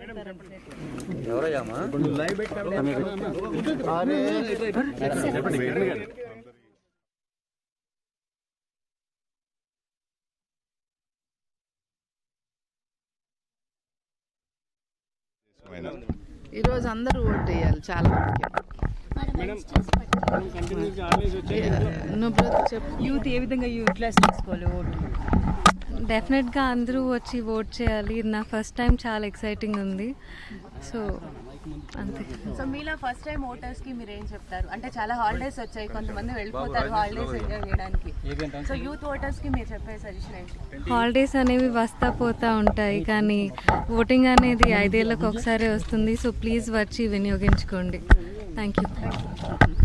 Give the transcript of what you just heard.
ఎవరయ్యామా ఈరోజు అందరూ ఓటు వేయాలి చాలా ముఖ్యం నువ్వు చెప్పు యూత్ ఏ విధంగా యూటిలైజ్ చేసుకోవాలి ఓటు డెఫినెట్గా అందరూ వచ్చి ఓట్ చేయాలి ఇది నా ఫస్ట్ టైం చాలా ఎక్సైటింగ్ ఉంది సో అంతే సో మీలో ఫస్ట్ టైం ఓటర్స్ కి మీరు ఏం చెప్తారు అంటే చాలా హాలిడేస్ వచ్చాయి కొంతమంది వెళ్ళిపోతారు హాలిడేస్ ఎంజాయ్ చేయడానికి సో యూత్ ఓటర్స్ కి మీరు చెప్పే సజెషన్ ఏంటి హాలిడేస్ అనేవి వస్తా పోతా ఉంటాయి కానీ ఓటింగ్ అనేది ఐదేళ్ళకి ఒకసారి వస్తుంది సో ప్లీజ్ వచ్చి వినియోగించుకోండి థ్యాంక్ యూ